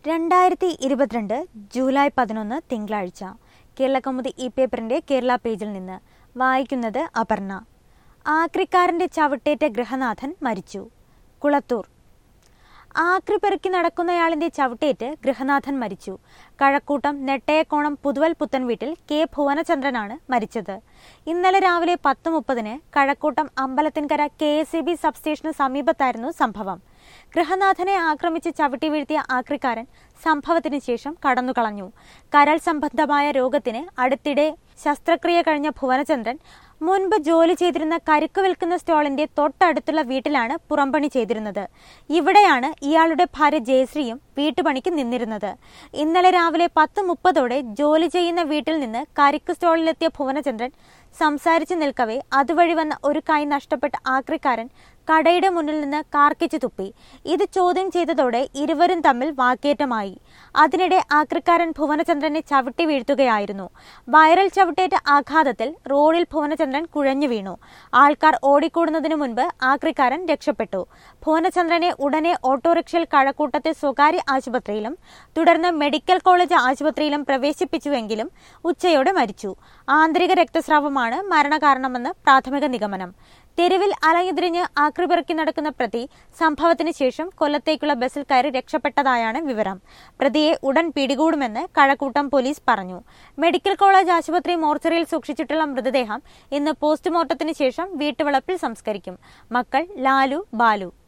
രണ്ടായിരത്തി ഇരുപത്തിരണ്ട് ജൂലൈ പതിനൊന്ന് തിങ്കളാഴ്ച കേരളകൗമുദി ഈ പേപ്പറിന്റെ കേരള പേജിൽ നിന്ന് വായിക്കുന്നത് അപർണ ആക്രിക്കാരന്റെ ചവിട്ടേറ്റ ഗൃഹനാഥൻ മരിച്ചു കുളത്തൂർ ആക്രി പെറുക്കി നടക്കുന്നയാളിന്റെ ചവിട്ടേറ്റ് ഗൃഹനാഥൻ മരിച്ചു കഴക്കൂട്ടം നെട്ടയക്കോണം പുതുവൽ പുത്തൻ വീട്ടിൽ കെ ഭുവനചന്ദ്രനാണ് മരിച്ചത് ഇന്നലെ രാവിലെ പത്ത് മുപ്പതിന് Kazhakkoottam Ambalathinkara K S E B സബ്സ്റ്റേഷന് സമീപത്തായിരുന്നു സംഭവം ഗൃഹനാഥനെ ആക്രമിച്ച് ചവിട്ടി വീഴ്ത്തിയ ആക്രിക്കാരൻ സംഭവത്തിന് ശേഷം കടന്നുകളഞ്ഞു കരൾ സംബന്ധമായ രോഗത്തിന് അടുത്തിടെ ശസ്ത്രക്രിയ കഴിഞ്ഞ ഭുവനചന്ദ്രൻ മുൻപ് ജോലി ചെയ്തിരുന്ന കരിക്ക് വിൽക്കുന്ന സ്റ്റോളിന്റെ തൊട്ടടുത്തുള്ള വീട്ടിലാണ് പുറംപണി ചെയ്തിരുന്നത് ഇവിടെയാണ് ഇയാളുടെ ഭാര്യ ജയശ്രീയും വീട്ടുപണിക്ക് നിന്നിരുന്നത് ഇന്നലെ രാവിലെ പത്ത് മുപ്പതോടെ ജോലി ചെയ്യുന്ന വീട്ടിൽ നിന്ന് കരിക്ക് സ്റ്റോളിലെത്തിയ ഭുവനചന്ദ്രൻ സംസാരിച്ചു നിൽക്കവേ അതുവഴി വന്ന ഒരു കൈ നഷ്ടപ്പെട്ട ആക്രിക്കാരൻ കടയുടെ മുന്നിൽ നിന്ന് കാർക്കിച്ചു തുപ്പി ഇത് ചോദ്യം ചെയ്തതോടെ ഇരുവരും തമ്മിൽ വാക്കേറ്റമായി അതിനിടെ ആക്രിക്കാരൻ ഭുവനചന്ദ്രനെ ചവിട്ടി വീഴ്ത്തുകയായിരുന്നു വൈറൽ ചവിട്ടേറ്റ ആഘാതത്തിൽ റോഡിൽ ഭുവനചന്ദ്രൻ കുഴഞ്ഞു വീണു ആൾക്കാർ ഓടിക്കൂടുന്നതിനു മുൻപ് ആക്രിക്കാരൻ രക്ഷപ്പെട്ടു ഭുവനചന്ദ്രനെ ഉടനെ ഓട്ടോറിക്ഷയിൽ കഴക്കൂട്ടത്തെ സ്വകാര്യ ആശുപത്രിയിലും തുടർന്ന് മെഡിക്കൽ കോളേജ് ആശുപത്രിയിലും പ്രവേശിപ്പിച്ചുവെങ്കിലും ഉച്ചയോടെ മരിച്ചു ആന്തരിക രക്തസ്രാവമാണ് മരണകാരണമെന്ന് പ്രാഥമിക നിഗമനം തെരുവിൽ അലയുതിരിഞ്ഞ് ആക്രിപിറക്കി നടക്കുന്ന പ്രതി സംഭവത്തിന് ശേഷം കൊല്ലത്തേക്കുള്ള ബസ്സിൽ കയറി രക്ഷപ്പെട്ടതായാണ് വിവരം പ്രതിയെ ഉടൻ പിടികൂടുമെന്ന് കഴക്കൂട്ടം പോലീസ് പറഞ്ഞു മെഡിക്കൽ കോളേജ് ആശുപത്രി മോർച്ചറിയിൽ സൂക്ഷിച്ചിട്ടുള്ള മൃതദേഹം ഇന്ന് പോസ്റ്റ്മോർട്ടത്തിന് ശേഷം വീട്ടുവളപ്പിൽ സംസ്കരിക്കും മക്കൾ ലാലു ബാലു